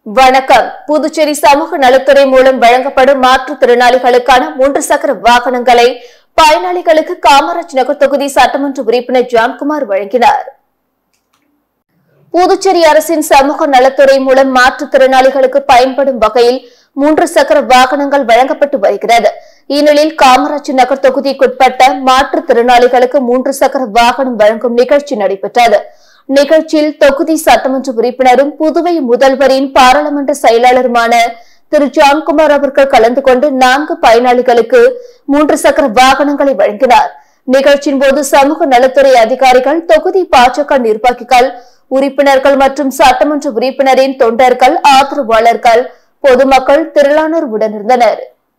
வணக்கம் புதுச்சேரி சமூக நலத்துறை மூலம் வழங்கப்படும் மாற்றுத்திறனாளிகளுக்கான மூன்று சக்கர வாகனங்களை பயனாளிகளுக்கு காமராஜ் நகர் தொகுதி சட்டமன்ற உறுப்பினர் ஜான்குமார் வழங்கினார் புதுச்சேரி அரசின் சமூக நலத்துறை மூலம் மாற்றுத்திறனாளிகளுக்கு பயன்படும் வகையில் மூன்று சக்கர வாகனங்கள் வழங்கப்பட்டு வருகிறது இந்நிலையில் காமராஜ் நகர் தொகுதிக்குட்பட்ட மாற்றுத்திறனாளிகளுக்கு மூன்று சக்கர வாகனம் வழங்கும் நிகழ்ச்சி நடைபெற்றது நிகழ்ச்சியில் தொகுதி சட்டமன்ற உறுப்பினரும் புதுவை முதல்வரின் பாராளுமன்ற செயலாளருமான திரு ஜான்குமார் அவர்கள் கலந்து கொண்டு நான்கு பயனாளிகளுக்கு மூன்று சக்கர வாகனங்களை வழங்கினார் நிகழ்ச்சியின் போது சமூக நலத்துறை அதிகாரிகள் தொகுதி பாஜக நிர்வாகிகள் உறுப்பினர்கள் மற்றும் சட்டமன்ற உறுப்பினரின் தொண்டர்கள் ஆதரவாளர்கள் பொதுமக்கள் திரளானோர் உடனிருந்தனர்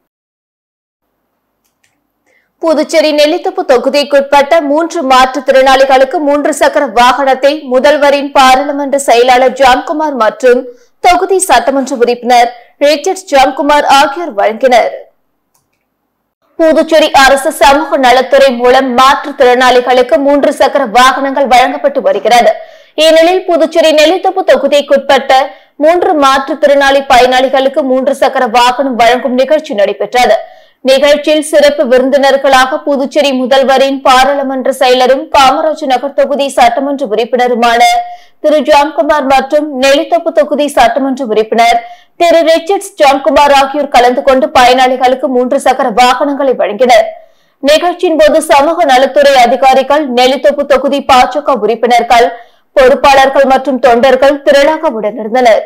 புதுச்சேரி நெல்லித்தோப்பு தொகுதிக்குட்பட்ட மூன்று மாற்றுத்திறனாளிகளுக்கு மூன்று சக்கர வாகனத்தை முதல்வரின் பாராளுமன்ற செயலாளர் ஜான்குமார் மற்றும் தொகுதி சட்டமன்ற உறுப்பினர் ரிச்சர்ட் ஜான்குமார் ஆகியோர் வழங்கினர் புதுச்சேரி அரசு சமூக நலத்துறை மூலம் மாற்றுத்திறனாளிகளுக்கு மூன்று சக்கர வாகனங்கள் வழங்கப்பட்டு வருகிறது இந்நிலையில் புதுச்சேரி நெல்லித்தோப்பு தொகுதிக்குட்பட்ட மூன்று மாற்றுத்திறனாளி பயனாளிகளுக்கு மூன்று சக்கர வாகனம் வழங்கும் நிகழ்ச்சி நடைபெற்றது நிகழ்ச்சியில் சிறப்பு விருந்தினர்களாக புதுச்சேரி முதல்வரின் பாராளுமன்ற செயலரும் காமராஜ் நகர் தொகுதி சட்டமன்ற உறுப்பினருமான திரு ஜான்குமார் மற்றும் நெல்லித்தோப்பு தொகுதி சட்டமன்ற உறுப்பினர் திரு ரிச்சர்ட்ஸ் ஜான்குமார் ஆகியோர் கலந்து கொண்டு பயனாளிகளுக்கு மூன்று சக்கர வாகனங்களை வழங்கினர் நிகழ்ச்சியின் போது சமூக நலத்துறை அதிகாரிகள் நெல்லித்தோப்பு தொகுதி பாஜக உறுப்பினர்கள் பொறுப்பாளர்கள் மற்றும் தொண்டர்கள் திரளாக உடனிருந்தனர்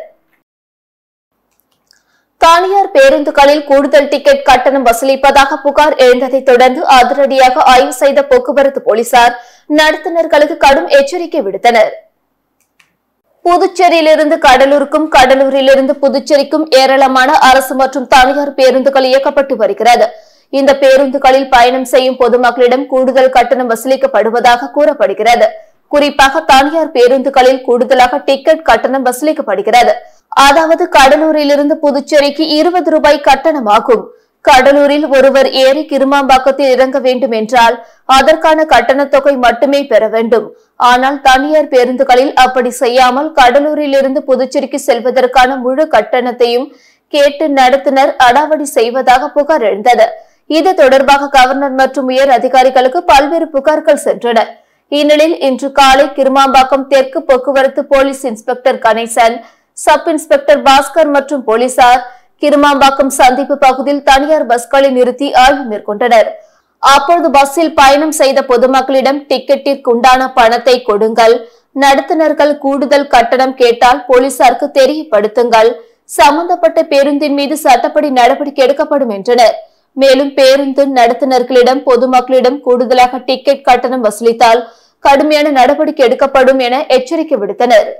தனியார் பேருந்துகளில் கூடுதல் டிக்கெட் கட்டணம் வசூலிப்பதாக புகார் எழுந்ததை தொடர்ந்து அதிரடியாக ஆய்வு செய்த போக்குவரத்து போலீசார் நடத்துனர்களுக்கு கடும் எச்சரிக்கை விடுத்தனர் புதுச்சேரியிலிருந்து கடலூருக்கும் கடலூரிலிருந்து புதுச்சேரிக்கும் ஏராளமான அரசு மற்றும் தனியார் பேருந்துகள் இயக்கப்பட்டு வருகிறது இந்த பேருந்துகளில் பயணம் செய்யும் பொதுமக்களிடம் கூடுதல் கட்டணம் வசூலிக்கப்படுவதாக கூறப்படுகிறது குறிப்பாக தனியார் பேருந்துகளில் கூடுதலாக டிக்கெட் கட்டணம் வசூலிக்கப்படுகிறது அதாவது கடலூரிலிருந்து புதுச்சேரிக்கு இருபது ரூபாய் கட்டணமாகும் கடலூரில் ஒருவர் ஏறி கிருமாம்பாக்கத்தில் இறங்க வேண்டும் என்றால் அதற்கான கட்டணத் தொகை மட்டுமே பெற வேண்டும் ஆனால் தனியார் பேருந்துகளில் அப்படி செய்யாமல் கடலூரிலிருந்து புதுச்சேரிக்கு செல்வதற்கான முழு கட்டணத்தையும் கேட்டு நடத்துனர் அடாவடி செய்வதாக புகார் எழுந்தது இது தொடர்பாக கவர்னர் மற்றும் உயர் அதிகாரிகளுக்கு பல்வேறு புகார்கள் சென்றன இந்நிலையில் இன்று காலை கிருமாம்பாக்கம் தெற்கு போக்குவரத்து police inspector Ganesan sub inspector Bhaskar மற்றும் போலீசார் கிருமாம்பாக்கம் சந்திப்பு பகுதியில் தனியார் பஸ்களை நிறுத்தி ஆய்வு மேற்கொண்டனர் அப்பொழுது பஸ்ஸில் பயணம் செய்த பொதுமக்களிடம் டிக்கெட்டிற்கு உண்டான பணத்தை கொடுங்கள் நடத்துனர்கள் கூடுதல் கட்டணம் கேட்டால் போலீசாருக்கு தெரியப்படுத்துங்கள் சம்பந்தப்பட்ட பேருந்தின் மீது சட்டப்படி நடவடிக்கை எடுக்கப்படும் என்றனர் மேலும் பேருந்து நடத்துனர்களிடம் பொதுமக்களிடம் கூடுதலாக டிக்கெட் கட்டணம் வசூலித்தால் கடுமையான நடவடிக்கை எடுக்கப்படும் என எச்சரிக்கை விடுத்தனர்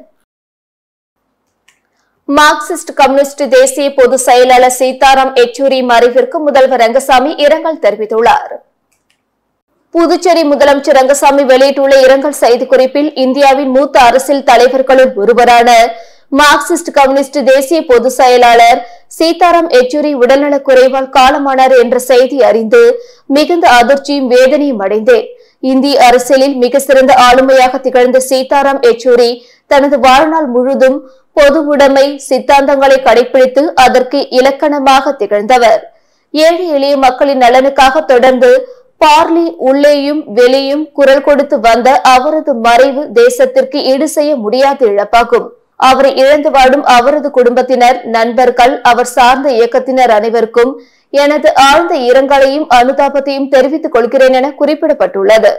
மார்க்சிஸ்ட் கம்யூனிஸ்ட் தேசிய பொதுச் செயலாளர் சீதாராம் யெச்சூரி மறைவிற்கு முதல்வர் ரங்கசாமி இரங்கல் தெரிவித்துள்ளார் புதுச்சேரி முதலமைச்சர் ரங்கசாமி வெளியிட்டுள்ள இரங்கல் செய்திக்குறிப்பில் இந்தியாவின் மூத்த அரசியல் தலைவர்களுள் ஒருவரான மார்க்சிஸ்ட் கம்யூனிஸ்ட் தேசிய பொதுச் செயலாளர் சீதாராம் யெச்சூரி உடல்நலக் குறைவால் காலமானார் என்ற செய்தி அறிந்து மிகுந்த அதிர்ச்சியும் வேதனையும் அடைந்தேன் இந்திய அரசியலில் மிக சிறந்த ஆளுமையாக திகழ்ந்த சீதாராம் யெச்சூரி தனது வாழ்நாள் முழுதும் பொது உடைமை சித்தாந்தங்களை கடைபிடித்து அதற்கு இலக்கணமாக திகழ்ந்தவர் ஏழை எளிய மக்களின் நலனுக்காக தொடர்ந்து பார்லி உள்ளேயும் வெளியும் குரல் கொடுத்து வந்த அவரது மறைவு தேசத்திற்கு ஈடு செய்ய முடியாத இழப்பாகும் அவரை இழந்து வாடும் அவரது குடும்பத்தினர் நண்பர்கள் அவர் சார்ந்த இயக்கத்தினர் அனைவருக்கும் எனது ஆழ்ந்த இரங்கலையும் அனுதாபத்தையும் தெரிவித்துக் கொள்கிறேன் என குறிப்பிடப்பட்டுள்ளது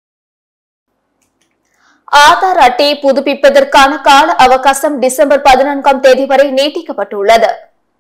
ஆதார் அட்டையை புதுப்பிப்பதற்கான கால அவகாசம் டிசம்பர் பதினான்காம் தேதி வரை நீட்டிக்கப்பட்டுள்ளது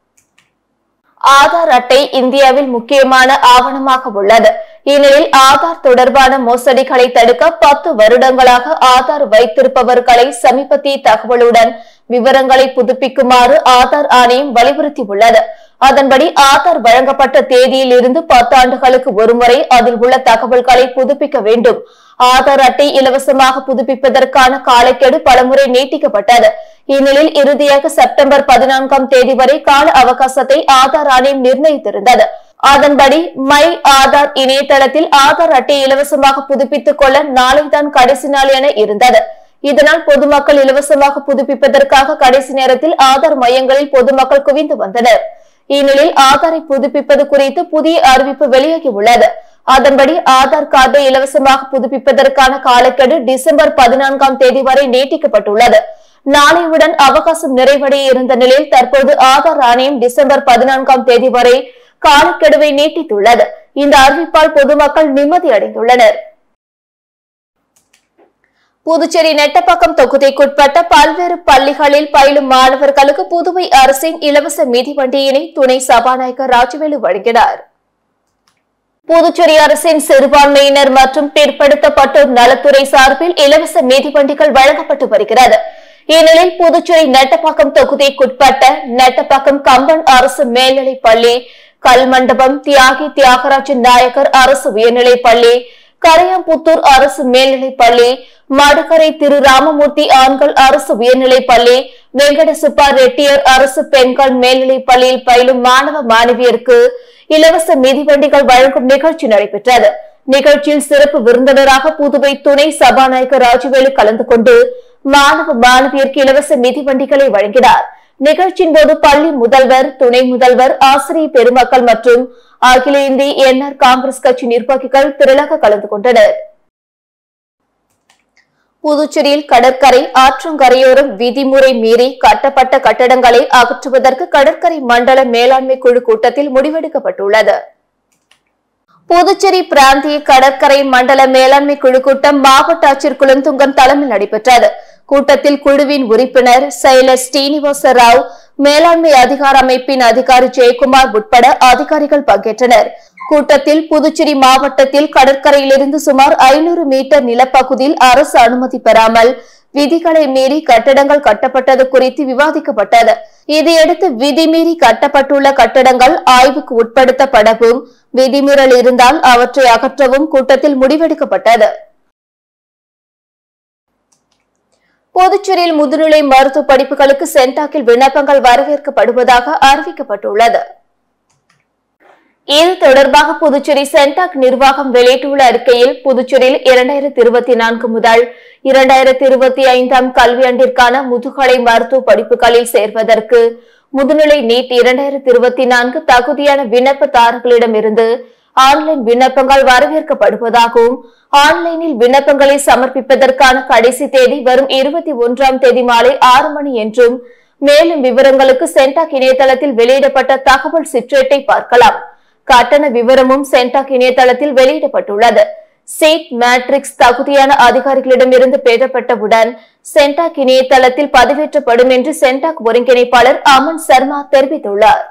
ஆதார் அட்டை இந்தியாவில் முக்கியமான ஆவணமாக உள்ளது இந்நிலையில் ஆதார் தொடர்பான மோசடிகளை தடுக்க பத்து வருடங்களாக ஆதார் வைத்திருப்பவர்களை சமீபத்திய தகவலுடன் விவரங்களை புதுப்பிக்குமாறு ஆதார் ஆணையம் வலியுறுத்தியுள்ளது அதன்படி ஆதார் வழங்கப்பட்ட தேதியில் இருந்து பத்தாண்டுகளுக்கு ஒருமுறை அதில் உள்ள தகவல்களை புதுப்பிக்க வேண்டும் ஆதார் அட்டை இலவசமாக புதுப்பிப்பதற்கான காலக்கெடு பலமுறை நீட்டிக்கப்பட்டது இந்நிலையில் இறுதியாக செப்டம்பர் பதினான்காம் தேதி வரை கால அவகாசத்தை ஆதார் ஆணையம் நிர்ணயித்திருந்தது அதன்படி மை ஆதார் இணையதளத்தில் ஆதார் அட்டையை இலவசமாக புதுப்பித்துக் கொள்ள நாளைதான் கடைசி நாள் என இருந்தது இதனால் பொதுமக்கள் இலவசமாக புதுப்பிப்பதற்காக கடைசி நேரத்தில் ஆதார் மையங்களில் பொதுமக்கள் குவிந்து வந்தனர் இந்நிலையில் ஆதாரை புதுப்பிப்பது குறித்து புதிய அறிவிப்பு வெளியாகி உள்ளது அதன்படி ஆதார் கார்டை இலவசமாக புதுப்பிப்பதற்கான காலக்கெடு டிசம்பர் பதினான்காம் தேதி வரை நீட்டிக்கப்பட்டுள்ளது நாளையுடன் அவகாசம் நிறைவடைய இருந்த நிலையில் தற்போது ஆதார் ஆணையம் டிசம்பர் பதினான்காம் தேதி வரை காலக்கெடுவை நீட்டித்துள்ளது இந்த அறிவிப்பால் பொதுமக்கள் நிம்மதி அடைந்துள்ளனர் புதுச்சேரி நெட்டப்பாக்கம் தொகுதிக்குட்பட்ட பல்வேறு பள்ளிகளில் பயிலும் மாணவர்களுக்கு புதுவை அரசின் இலவச மிதிவண்டியினை துணை சபாநாயகர் ராஜவேலு வழங்கினார் புதுச்சேரி அரசின் சிறுபான்மையினர் மற்றும் பிற்படுத்தப்பட்டோர் நலத்துறை சார்பில் இலவச மிதிவண்டிகள் வழங்கப்பட்டு வருகிறது இந்நிலையில் புதுச்சேரி நெட்டப்பாக்கம் தொகுதிக்குட்பட்ட நெட்டப்பாக்கம் கம்பன் அரசு மேல்நிலைப் பள்ளி கல்மண்டபம் தியாகி தியாகராஜன் நாயக்கர் அரசு உயர்நிலைப் பள்ளி கரையாம்புத்தூர் அரசு மேல்நிலைப் பள்ளி மடுக்கரை திரு ராமமூர்த்தி ஆண்கள் அரசு உயர்நிலைப் பள்ளி வெங்கட சுப்பா ரெட்டியர் அரசு பெண்கள் மேல்நிலைப் பள்ளியில் பயிலும் மாணவ மாணவியருக்கு இலவச மிதிவண்டிகள் வழங்கும் நிகழ்ச்சி நடைபெற்றது நிகழ்ச்சியில் சிறப்பு விருந்தினராக புதுவை துணை சபாநாயகர் ராஜவேலு கலந்து கொண்டு மாணவ மாணவியருக்கு இலவச மிதிவண்டிகளை வழங்கினார் நிகழ்ச்சியின் போது பள்ளி முதல்வர் துணை முதல்வர் ஆசிரியர் பெருமக்கள் மற்றும் அகில இந்திய என்ஆர் காங்கிரஸ் கட்சி நிர்வாகிகள் திரளாக கலந்து கொண்டனர் புதுச்சேரியில் கடற்கரை ஆற்றங்கரையோரம் விதிமுறை மீறி கட்டப்பட்ட கட்டடங்களை அகற்றுவதற்கு கடற்கரை மண்டல மேலாண்மை குழு கூட்டத்தில் முடிவெடுக்கப்பட்டுள்ளது புதுச்சேரி பிராந்திய கடற்கரை மண்டல மேலாண்மை குழு கூட்டம் மாவட்ட ஆட்சியர் குலந்துங்கன் தலைமையில் நடைபெற்றது கூட்டத்தில் குழுவின் உறுப்பினர் செயலர் ஸ்ரீனிவாச ராவ் மேலாண்மை அதிகார அமைப்பின் அதிகாரி ஜெயக்குமார் உட்பட அதிகாரிகள் பங்கேற்றனர் கூட்டத்தில் புதுச்சேரி மாவட்டத்தில் கடற்கரையிலிருந்து சுமார் ஐநூறு மீட்டர் நிலப்பகுதியில் அரசு அனுமதி பெறாமல் விதிகளை மீறி கட்டடங்கள் கட்டப்பட்டது குறித்து விவாதிக்கப்பட்டது இதையடுத்து விதிமீறி கட்டப்பட்டுள்ள கட்டடங்கள் ஆய்வுக்கு உட்படுத்தப்படவும் விதிமீறல் இருந்தால் அவற்றை அகற்றவும் கூட்டத்தில் முடிவெடுக்கப்பட்டது புதுச்சேரியில் முதுநிலை மருத்துவ படிப்புகளுக்கு சென்டாக்கில் விண்ணப்பங்கள் வரவேற்கப்படுவதாக அறிவிக்கப்பட்டுள்ளது இது தொடர்பாக புதுச்சேரி சென்டாக் நிர்வாகம் வெளியிட்டுள்ள அறிக்கையில் புதுச்சேரியில் இரண்டாயிரத்தி இருபத்தி நான்கு முதல் இரண்டாயிரத்தி இருபத்தி ஐந்தாம் கல்வியாண்டிற்கான முதுகலை மருத்துவ படிப்புகளில் சேர்வதற்கு முதுநிலை நீட் இரண்டாயிரத்தி இருபத்தி நான்கு தகுதியான விண்ணப்பதாரர்களிடமிருந்து ஆன்லைன் விண்ணப்பங்கள் வரவேற்கப்படுவதாகவும் ஆன்லைனில் விண்ணப்பங்களை சமர்ப்பிப்பதற்கான கடைசி தேதி வரும் இருபத்தி ஒன்றாம் தேதி மாலை ஆறு மணி என்றும் மேலும் விவரங்களுக்கு சென்டாக் இணையதளத்தில் வெளியிடப்பட்ட தகவல் சிற்றேட்டை பார்க்கலாம் கட்டண விவரமும் சென்டாக் இணையதளத்தில் வெளியிடப்பட்டுள்ளது சீட் மேட்ரிக்ஸ் தகுதியான அதிகாரிகளிடமிருந்து பெறப்பட்டவுடன் சென்டாக் இணையதளத்தில் பதிவேற்றப்படும் என்று சென்டாக் ஒருங்கிணைப்பாளர் அமன் சர்மா தெரிவித்துள்ளார்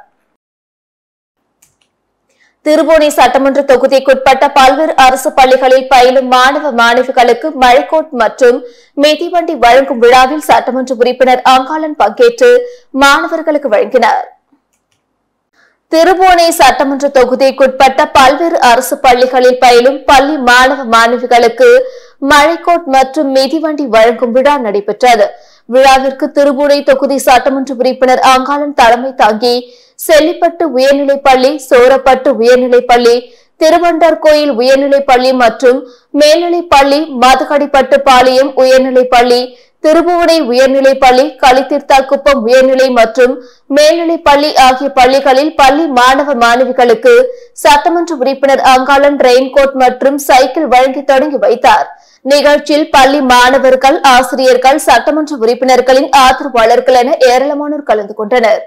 திருபுவனை சட்டமன்ற தொகுதிக்குட்பட்ட பல்வேறு அரசு பள்ளிகளில் பயிலும் மாணவ மாணவிகளுக்கு மழைக்கோட் மற்றும் மிதிவண்டி வழங்கும் விழாவில் சட்டமன்ற உறுப்பினர் அங்காளன் பங்கேற்று மாணவர்களுக்கு வழங்கினார் திருபுவனை சட்டமன்ற தொகுதிக்குட்பட்ட பல்வேறு அரசு பள்ளிகளில் பயிலும் பள்ளி மாணவ மாணவிகளுக்கு மழைக்கோட் மற்றும் மிதிவண்டி வழங்கும் விழா நடைபெற்றது விழாவிற்கு திருபுவனை தொகுதி சட்டமன்ற உறுப்பினர் அங்காளன் தலைமை தாங்கி செல்லிப்பட்டு உயர்நிலைப் பள்ளி சோரப்பட்டு உயர்நிலைப் பள்ளி திருவண்டார் கோயில் உயர்நிலைப் பள்ளி மற்றும் மேல்நிலைப் பள்ளி மதுகடிப்பட்டு பாளையம் உயர்நிலைப் பள்ளி திருபுவனை உயர்நிலைப் பள்ளி களித்தீர்த்தாக்குப்பம் உயர்நிலை மற்றும் மேல்நிலைப் பள்ளி ஆகிய பள்ளிகளில் பள்ளி மாணவ மாணவிகளுக்கு சட்டமன்ற உறுப்பினர் அங்காளன் ரெயின்கோட் மற்றும் சைக்கிள் வழங்கி தொடங்கி வைத்தார் நிகழ்ச்சியில் பள்ளி மாணவர்கள் ஆசிரியர்கள் சட்டமன்ற உறுப்பினர்களின் ஆதரவாளர்கள் என ஏராளமானோர் கலந்து கொண்டனர்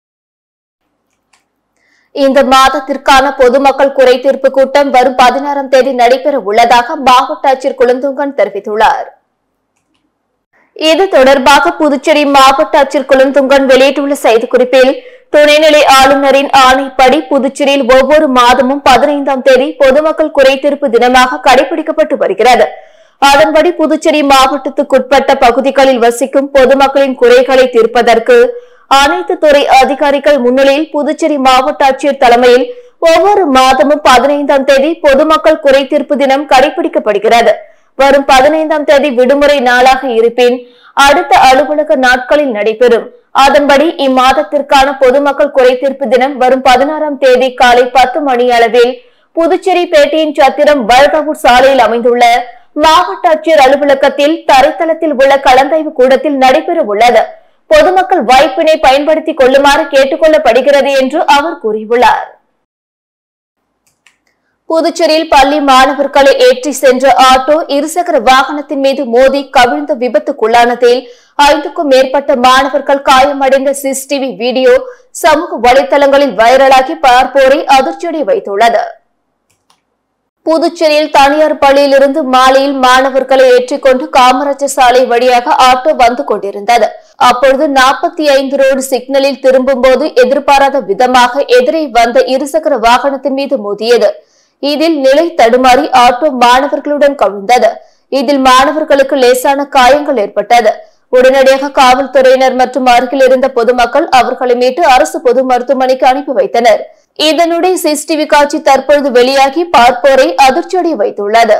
இந்த மாதத்திற்கான பொதுமக்கள் குறை தீர்ப்பு கூட்டம் வரும் பதினாறாம் தேதி நடைபெற உள்ளதாக மாவட்ட ஆட்சியர் குளந்துங்கன் தெரிவித்துள்ளார் இது தொடர்பாக புதுச்சேரி மாவட்ட ஆட்சியர் குளந்துங்கன் வெளியிட்டுள்ள செய்திக்குறிப்பில் துணைநிலை ஆளுநரின் ஆணைப்படி புதுச்சேரியில் ஒவ்வொரு மாதமும் பதினைந்தாம் தேதி பொதுமக்கள் குறை தீர்ப்பு தினமாக கடைபிடிக்கப்பட்டு வருகிறது அதன்படி புதுச்சேரி மாவட்டத்துக்குட்பட்ட பகுதிகளில் வசிக்கும் பொதுமக்களின் குறைகளை தீர்ப்பதற்கு அனைத்து துறை அதிகாரிகள் முன்னிலையில் புதுச்சேரி மாவட்ட ஆட்சியர் தலைமையில் ஒவ்வொரு மாதமும் பதினைந்தாம் தேதி பொதுமக்கள் குறை தீர்ப்பு தினம் கடைபிடிக்கப்படுகிறது வரும் பதினைந்தாம் தேதி விடுமுறை நாளாக இருப்பின் அடுத்த அலுவலக நாட்களில் நடைபெறும் அதன்படி இம்மாதத்திற்கான பொதுமக்கள் குறை தீர்ப்பு தினம் வரும் பதினாறாம் தேதி காலை பத்து மணி அளவில் புதுச்சேரி பேட்டையின் சத்திரம் வல்கவூர் சாலையில் அமைந்துள்ள மாவட்ட ஆட்சியர் அலுவலகத்தில் தரைத்தளத்தில் உள்ள கலந்தாய்வு கூடத்தில் நடைபெற உள்ளது பொதுமக்கள் வாய்ப்பினை பயன்படுத்திக் கொள்ளுமாறு கேட்டுக் கொள்ளப்படுகிறது என்று அவர் கூறியுள்ளார் புதுச்சேரியில் பள்ளி மாணவர்களை ஏற்றி சென்ற ஆட்டோ இருசக்கர வாகனத்தின் மீது மோதி கவிழ்ந்த விபத்துக்குள்ளானதில் ஐந்துக்கும் மேற்பட்ட மாணவர்கள் காயமடைந்த சிசிடிவி வீடியோ சமூக வலைதளங்களில் வைரலாகி பார்ப்போரை அதிர்ச்சியடை வைத்துள்ளது புதுச்சேரியில் தனியார் பள்ளியிலிருந்து மாலையில் மாணவர்களை ஏற்றிக்கொண்டு காமராஜர் சாலை வழியாக ஆட்டோ வந்து கொண்டிருந்தது அப்பொழுது நாற்பத்தி ஐந்து ரோடு சிக்னலில் திரும்பும்போது எதிர்பாராத விதமாக எதிரே வந்த இருசக்கர வாகனத்தின் மீது மோதியது இதில் நிலை தடுமாறி ஆட்டோ மாணவர்களுடன் கவிழ்ந்தது இதில் மாணவர்களுக்கு லேசான காயங்கள் ஏற்பட்டது உடனடியாக காவல்துறையினர் மற்றும் அருகில் இருந்த பொதுமக்கள் அவர்களை மீட்டு அரசு பொது மருத்துவமனைக்கு அனுப்பி வைத்தனர் இதனுடைய சிசிடிவி காட்சி தற்பொழுது வெளியாகி பார்ப்போரை அதிர்ச்சியடைய வைத்துள்ளது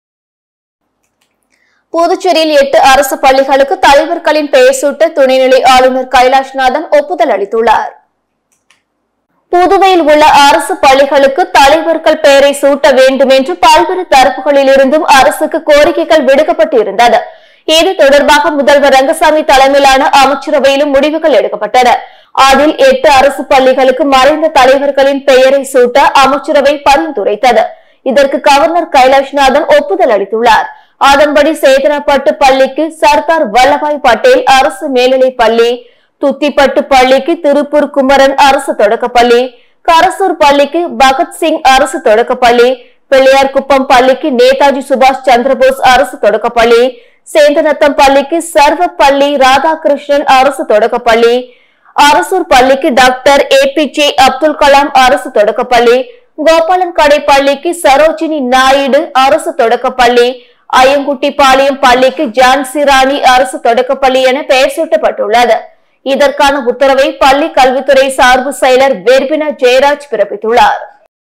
புதுச்சேரியில் எட்டு அரசு பள்ளிகளுக்கு தலைவர்களின் பெயர் சூட்ட துணைநிலை ஆளுநர் கைலாஷ்நாதன் ஒப்புதல் அளித்துள்ளார் புதுவையில் உள்ள அரசு பள்ளிகளுக்கு தலைவர்கள் பெயரை சூட்ட வேண்டும் என்று பல்வேறு தரப்புகளில் இருந்தும் அரசுக்கு கோரிக்கைகள் விடுக்கப்பட்டு இருந்தது இது தொடர்பாக முதல்வர் ரங்கசாமி தலைமையிலான அமைச்சரவையிலும் முடிவுகள் எடுக்கப்பட்டன அதில் எட்டு அரசு பள்ளிகளுக்கு மறைந்த தலைவர்களின் பெயரை சூட்ட அமைச்சரவை பரிந்துரைத்தது இதற்கு கவர்னர் கைலாஷ்நாதன் ஒப்புதல் அளித்துள்ளார் அதன்படி சேதனப்பட்டு பள்ளிக்கு சர்தார் வல்லபாய் பட்டேல் அரசு மேல்நிலைப் பள்ளி துத்திப்பட்டு பள்ளிக்கு திருப்பூர் குமரன் அரசு தொடக்கப்பள்ளி கரசூர் பள்ளிக்கு பகத்சிங் அரசு தொடக்கப்பள்ளி பிள்ளையார்குப்பம் பள்ளிக்கு நேதாஜி சுபாஷ் சந்திரபோஸ் அரசு தொடக்கப்பள்ளி சேந்தநத்தம் பள்ளிக்கு சர்வப்பள்ளி ராதாகிருஷ்ணன் அரசு தொடக்கப்பள்ளி அரசூர் பள்ளிக்கு doctor A P J Abdul Kalam அரசு தொடக்கப்பள்ளி கோபாலன் கடை பள்ளிக்கு சரோஜினி நாயுடு அரசு தொடக்கப்பள்ளி அய்யங்குட்டிப்பாளையம் பள்ளிக்கு ஜான்சி ராணி அரசு தொடக்கப்பள்ளி என பெயர் சூட்டப்பட்டுள்ளது இதற்கான உத்தரவை பள்ளி கல்வித்துறை சார்பு செயலர் வெர்பினா ஜெயராஜ் பிறப்பித்துள்ளார்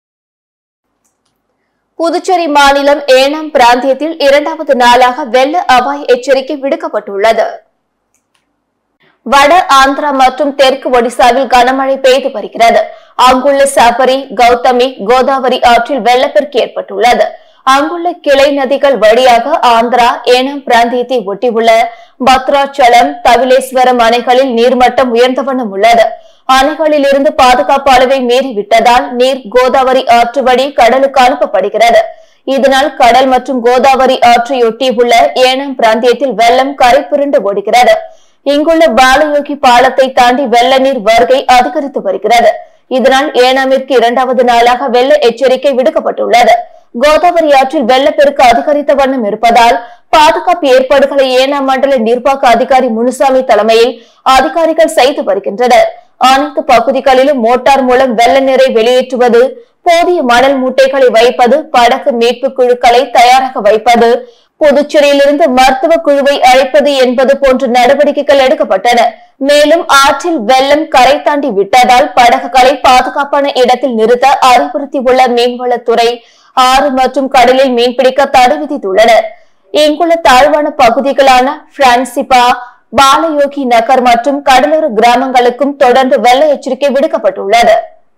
புதுச்சேரி மாநிலம் ஏனாம் பிராந்தியத்தில் இரண்டாவது நாளாக வெள்ள அபாய எச்சரிக்கை விடுக்கப்பட்டுள்ளது வட ஆந்திரா மற்றும் தெற்கு ஒடிசாவில் கனமழை பெய்து வருகிறது அங்குள்ள சபரி கௌதமி கோதாவரி ஆற்றில் வெள்ளப்பெருக்கு ஏற்பட்டுள்ளது அங்குள்ள கிளை நதிகள் வழியாக ஆந்திரா ஏனாம் பிராந்தியத்தை ஒட்டியுள்ள பத்ராச்சலம் தவிலேஸ்வரம் அணைகளில் நீர்மட்டம் உயர்ந்த வண்ணம் உள்ளது அணைகளில் இருந்து பாதுகாப்பு அளவை மீறிவிட்டதால் நீர் கோதாவரி ஆற்று வழி கடலுக்கு அனுப்பப்படுகிறது இதனால் கடல் மற்றும் கோதாவரி ஆற்றையொட்டியுள்ள ஏனாம் பிராந்தியத்தில் வெள்ளம் கரை புரண்டு ஓடுகிறது இங்குள்ள பாலயோகி பாலத்தை தாண்டி வெள்ள நீர் வருகை அதிகரித்து வருகிறது இதனால் ஏனாமிற்கு இரண்டாவது நாளாக வெள்ள எச்சரிக்கை விடுக்கப்பட்டுள்ளது கோதாவரி ஆற்றில் வெள்ளப்பெருக்கு அதிகரித்த வண்ணம் இருப்பதால் பாதுகாப்பு ஏற்பாடுகளை ஏனாம் மண்டல நிர்வாக அதிகாரி முனுசாமி தலைமையில் அதிகாரிகள் செய்து வருகின்றனர் அனைத்து பகுதிகளிலும் மோட்டார் மூலம் வெள்ள நீரை வெளியேற்றுவது போதிய மணல் மூட்டைகளை வைப்பது படகு மீட்பு குழுக்களை தயாராக வைப்பது புதுச்சேரியிலிருந்து மருத்துவ குழுவை அழைப்பது என்பது போன்ற நடவடிக்கைகள் எடுக்கப்பட்டன மேலும் ஆற்றில் வெள்ளம் கரை தாண்டி விட்டதால் படகுகளை பாதுகாப்பான இடத்தில் நிறுத்த அறிவுறுத்தியுள்ள மீன்வளத்துறை ஆறு மற்றும் கடலில் மீன்பிடிக்க தடை விதித்துள்ளனர் இங்குள்ள தாழ்வான பகுதிகளான பிரான்சிபா பாலயோகி நகர் மற்றும் கடலோர கிராமங்களுக்கும் தொடர்ந்து வெள்ள எச்சரிக்கை விடுக்கப்பட்டுள்ளது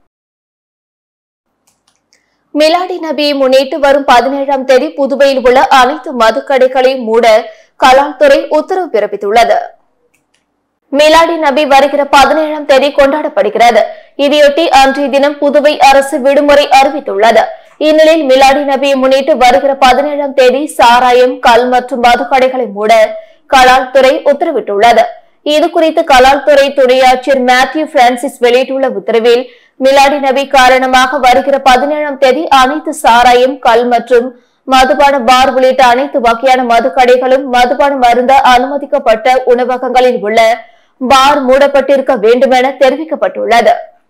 மிலாடி நபியை முன்னிட்டு வரும் பதினேழாம் தேதி புதுவையில் உள்ள அனைத்து மதுக்கடைகளையும் மூட கலால்துறை உத்தரவு பிறப்பித்துள்ளது மிலாடி நபி வருகிற பதினேழாம் தேதி கொண்டாடப்படுகிறது இதையொட்டி அன்றைய தினம் புதுவை அரசு விடுமுறை அறிவித்துள்ளது இந்நிலையில் மிலாடி நபியை முன்னிட்டு வருகிற பதினேழாம் தேதி சாராயம் கல் மற்றும் மதுக்கடைகளை மூட கலால்துறை உத்தரவிட்டுள்ளது இது குறித்து கலால்துறை துணையாட்சியர் மேத்யூ பிரான்சிஸ் வெளியிட்டுள்ள உத்தரவில் மிலாடி நபி காரணமாக வருகிற பதினேழாம் தேதி அனைத்து சாராயம் கல் மற்றும் மதுபான பார் உள்ளிட்ட அனைத்து வகையான மதுக்கடைகளும் மதுபானம் அருந்த அனுமதிக்கப்பட்ட உணவகங்களில் உள்ள பார் மூடப்பட்டிருக்க வேண்டுமென தெரிவிக்கப்பட்டுள்ளது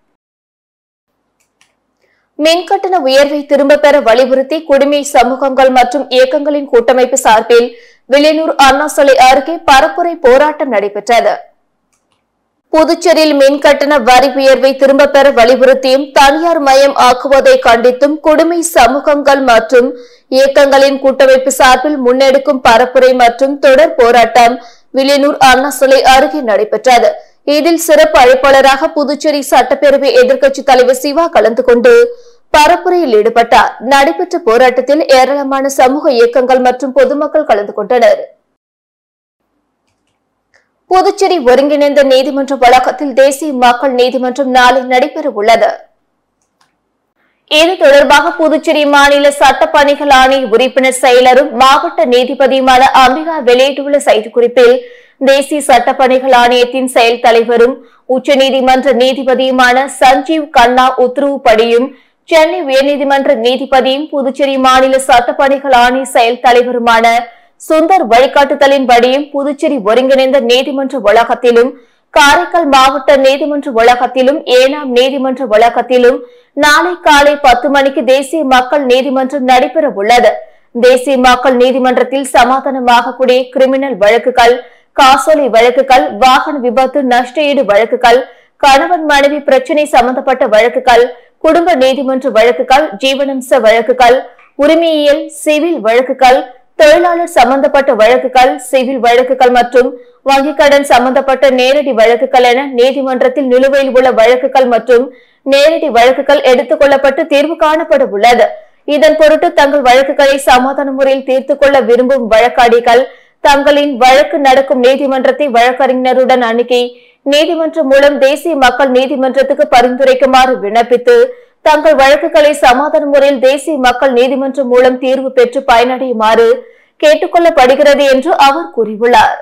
மின்கட்டண உயர்வை திரும்ப பெற வலியுறுத்தி குடிமை சமூகங்கள் மற்றும் இயக்கங்களின் கூட்டமைப்பு சார்பில் வில்லியனூர் அண்ணா சிலை அருகே பரப்புரை போராட்டம் நடைபெற்றது புதுச்சேரியில் மின்கட்டண வரி உயர்வை திரும்ப பெற வலியுறுத்தியும் தனியார் மயம் ஆக்குவதை கண்டித்தும் குடிமை சமூகங்கள் மற்றும் இயக்கங்களின் கூட்டமைப்பு சார்பில் முன்னெடுக்கும் பரப்புரை மற்றும் தொடர் போராட்டம் வில்லியனூர் அண்ணா சிலை அருகே நடைபெற்றது இதில் சிறப்பு அழைப்பாளராக புதுச்சேரி சட்டப்பேரவை எதிர்க்கட்சித் தலைவர் சிவா கலந்து கொண்டு பரப்புரையில் ஈடுபட்டார் நடைபெற்ற போராட்டத்தில் ஏராளமான சமூக இயக்கங்கள் மற்றும் பொதுமக்கள் கலந்து கொண்டனர் புதுச்சேரி ஒருங்கிணைந்த நீதிமன்ற வளாகத்தில் தேசிய மக்கள் நீதிமன்றம் நாளை நடைபெற உள்ளது இது தொடர்பாக புதுச்சேரி மாநில சட்டப்பணிகள் ஆணைய உறுப்பினர் செயலரும் மாவட்ட நீதிபதியுமான அம்பிகா வெளியிட்டுள்ள செய்திக்குறிப்பில் தேசிய சட்டப்பணிகள் ஆணையத்தின் செயல் தலைவரும் உச்சநீதிமன்ற நீதிபதியுமான சஞ்சீவ் கண்ணா உத்தரவுப்படியும் சென்னை உயர்நீதிமன்ற நீதிபதியும் புதுச்சேரி மாநில சட்டப்பணிகள் ஆணைய செயல் தலைவருமான சுந்தர் வழிகாட்டுதலின்படியும் புதுச்சேரி ஒருங்கிணைந்த நீதிமன்ற வளாகத்திலும் காரைக்கால் மாவட்ட நீதிமன்ற வளாகத்திலும் ஏனாம் நீதிமன்ற வளாகத்திலும் நாளை காலை பத்து மணிக்கு தேசிய மக்கள் நீதிமன்றம் நடைபெற உள்ளது தேசிய மக்கள் நீதிமன்றத்தில் சமாதானமாகக்கூடிய கிரிமினல் வழக்குகள் காசோலை வழக்குகள் வாகன விபத்து நஷ்டஈடு வழக்குகள் கணவன் மனைவி பிரச்சினை சம்பந்தப்பட்ட வழக்குகள் குடும்ப நீதிமன்ற வழக்குகள் ஜீவனம்ச வழக்குகள் உரிமையியல் சிவில் வழக்குகள் தொழிலாளர் சம்பந்தப்பட்ட வழக்குகள் சிவில் வழக்குகள் மற்றும் வங்கிக் கடன் சம்பந்தப்பட்ட நேரடி வழக்குகள் என நீதிமன்றத்தில் நிலுவையில் உள்ள வழக்குகள் மற்றும் நேரடி வழக்குகள் எடுத்துக் கொள்ளப்பட்டு தீர்வு காணப்பட உள்ளது இதன் பொருட்டு தங்கள் வழக்குகளை சமாதான முறையில் தீர்த்துக் கொள்ள விரும்பும் வழக்காடிகள் தங்களின் வழக்கு நடக்கும் நீதிமன்றத்தை வழக்கறிஞருடன் அணுகி நீதிமன்றம் மூலம் தேசிய மக்கள் நீதிமன்றத்துக்கு பரிந்துரைக்குமாறு விண்ணப்பித்து தங்கள் வழக்குகளை சமாதான முறையில் தேசிய மக்கள் நீதிமன்றம் மூலம் தீர்வு பெற்று பயனடையுமாறு கேட்டுக்கொள்ளப்படுகிறது என்று அவர் கூறியுள்ளார்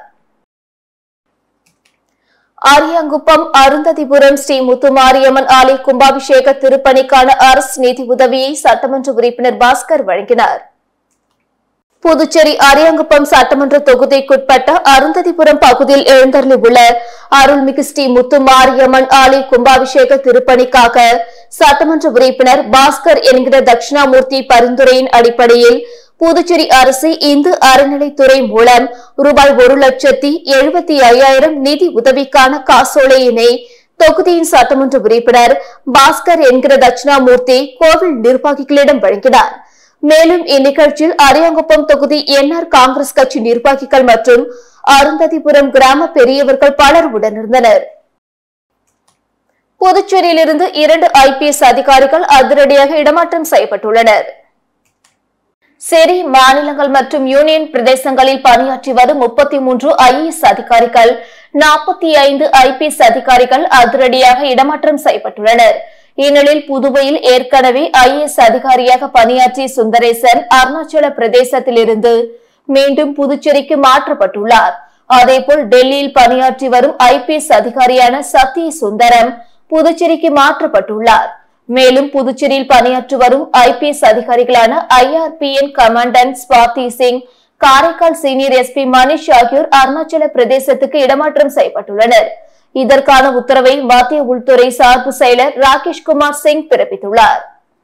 ஆரியாங்குப்பம் அருந்ததிபுரம் ஸ்ரீ முத்துமாரியம்மன் ஆலய கும்பாபிஷேக திருப்பணிக்கான அரசு நிதி உதவியை சட்டமன்ற உறுப்பினர் பாஸ்கர் வழங்கினார் புதுச்சேரி அரியாங்குப்பம் சட்டமன்ற தொகுதிக்குட்பட்ட அருந்ததிபுரம் பகுதியில் எழுந்தருளி உள்ள அருள்மிகு ஸ்ரீ முத்து மாரியம்மன் ஆலய கும்பாபிஷேக திருப்பணிக்காக சட்டமன்ற உறுப்பினர் பாஸ்கர் என்கிற தட்சிணாமூர்த்தி பரிந்துரையின் அடிப்படையில் புதுச்சேரி அரசு இந்து அறநிலைத்துறை மூலம் ரூபாய் ஒரு லட்சத்தி எழுபத்தி ஐயாயிரம் நிதி உதவிக்கான காசோலையினை தொகுதியின் சட்டமன்ற உறுப்பினர் பாஸ்கர் என்கிற தட்சிணாமூர்த்தி கோவில் நிர்வாகிகளிடம் வழங்கினார் மேலும் இந்நிகழ்ச்சியில் அரியாங்குப்பம் தொகுதி என்ஆர் காங்கிரஸ் கட்சி நிர்வாகிகள் மற்றும் அருந்ததிபுரம் கிராம பெரியவர்கள் பலர் உடனிருந்தனர் புதுச்சேரியிலிருந்து இரண்டு ஐபிஎஸ் அதிகாரிகள் அதிரடியாக இடமாற்றம் செய்யப்பட்டுள்ளனர் செரி மாநிலங்கள் மற்றும் யூனியன் பிரதேசங்களில் பணியாற்றி வரும் முப்பத்தி மூன்று ஐஏஎஸ் அதிகாரிகள் நாற்பத்தி ஐந்து ஐபிஎஸ் அதிகாரிகள் அதிரடியாக இடமாற்றம் செய்யப்பட்டுள்ளனர் இந்நிலையில் புதுவையில் ஏற்கனவே ஐஏஎஸ் அதிகாரியாக பணியாற்றிய சுந்தரேசன் அருணாச்சல பிரதேசத்திலிருந்து மீண்டும் புதுச்சேரிக்கு மாற்றப்பட்டுள்ளார் அதேபோல் டெல்லியில் பணியாற்றி வரும் ஐபிஎஸ் அதிகாரியான சத்ய சுந்தரம் புதுச்சேரிக்கு மாற்றப்பட்டுள்ளார் மேலும் புதுச்சேரியில் பணியாற்றி வரும் ஐபிஎஸ் அதிகாரிகளான IRBN commandant Swathi Singh Karaikal senior SP Manish ஆகியோர் அருணாச்சல பிரதேசத்துக்கு இடமாற்றம் செய்யப்பட்டுள்ளனர் இதற்கான உத்தரவை மத்திய உள்துறை சார்பு செயலர் ராகேஷ் குமார் சிங் பிறப்பித்துள்ளார்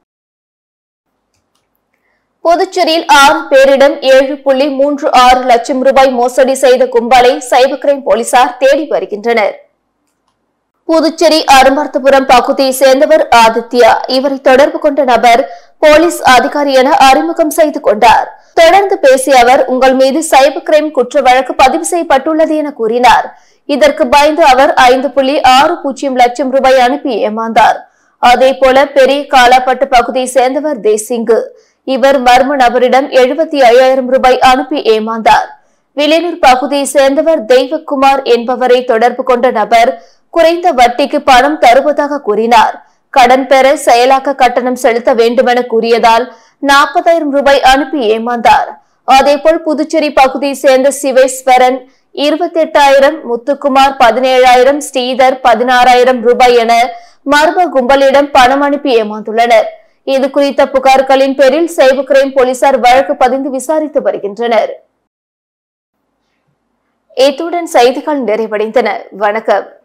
புதுச்சேரியில் ஆறு பேரிடம் ஏழு புள்ளி மூன்று ஆறு லட்சம் ரூபாய் மோசடி செய்த கும்பலை சைபர் கிரைம் போலீசார் தேடி வருகின்றனர் புதுச்சேரி அரும்பார்த்தபுரம் பகுதியை சேர்ந்தவர் ஆதித்யா இவரை தொடர்பு கொண்ட நபர் போலீஸ் அதிகாரி என அறிமுகம் செய்து கொண்டார் தொடர்ந்து பேசிய அவர் உங்கள் மீது சைபர் கிரைம் குற்ற வழக்கு பதிவு செய்யப்பட்டுள்ளது என கூறினார் இதற்கு பயந்து அவர் ஐந்து புள்ளி ஆறு பூஜ்ஜியம் லட்சம் ரூபாய் அனுப்பி ஏமாந்தார் அதே போல பெரிய காலாப்பட்டு பகுதியை சேர்ந்தவர் தேசிங்கு இவர் மர்ம நபரிடம் எழுபத்தி ஐயாயிரம் ரூபாய் அனுப்பி ஏமாந்தார் வில்லியனூர் பகுதியை சேர்ந்தவர் தெய்வக்குமார் என்பவரை தொடர்பு கொண்ட நபர் குறைந்த வட்டிக்கு பணம் தருவதாக கூறினார் கடன் பெற செயலாக்க கட்டணம் செலுத்த வேண்டுமென கூறியதால் நாற்பதாயிரம் ரூபாய் அனுப்பி ஏமாந்தார் அதேபோல் புதுச்சேரி பகுதியை சேர்ந்த சிவேஸ்வரன் இருபத்தி எட்டாயிரம் முத்துக்குமார் பதினேழாயிரம் ஸ்ரீதர் பதினாறாயிரம் ரூபாய் என மர்ம கும்பலிடம் பணம் அனுப்பி ஏமாந்துள்ளனர் இது குறித்த புகார்களின் பேரில் சைபர் கிரைம் போலீசார் வழக்கு பதிந்து விசாரித்து வருகின்றனர் இத்துடன் செய்திகள் நிறைவடைந்தன வணக்கம்